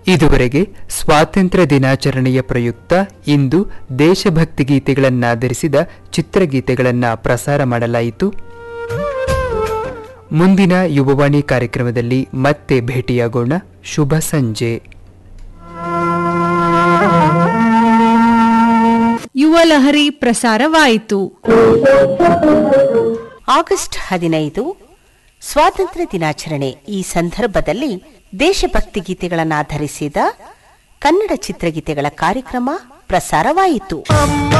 ಇದುವರೆಗೆ ಸ್ವಾತಂತ್ರ್ಯ ದಿನಾಚರಣೆಯ ಪ್ರಯುಕ್ತ ಇಂದು ದೇಶಭಕ್ತಿ ಗೀತೆಗಳನ್ನಾಧರಿಸಿದ ಚಿತ್ರಗೀತೆಗಳನ್ನು ಪ್ರಸಾರ ಮಾಡಲಾಯಿತು ಮುಂದಿನ ಯುವವಾಣಿ ಕಾರ್ಯಕ್ರಮದಲ್ಲಿ ಮತ್ತೆ ಭೇಟಿಯಾಗೋಣ ಶುಭ ಸಂಜೆ ಯುವ ಲಹರಿ ಪ್ರಸಾರವಾಯಿತು ಆಗಸ್ಟ್ ಹದಿನೈದು ಸ್ವಾತಂತ್ರ್ಯ ದಿನಾಚರಣೆ ಈ ಸಂದರ್ಭದಲ್ಲಿ ದೇಶಭಕ್ತಿ ಗೀತೆಗಳನ್ನಾಧರಿಸಿದ ಕನ್ನಡ ಚಿತ್ರಗೀತೆಗಳ ಕಾರ್ಯಕ್ರಮ ಪ್ರಸಾರವಾಯಿತು ಅಮ್ಮ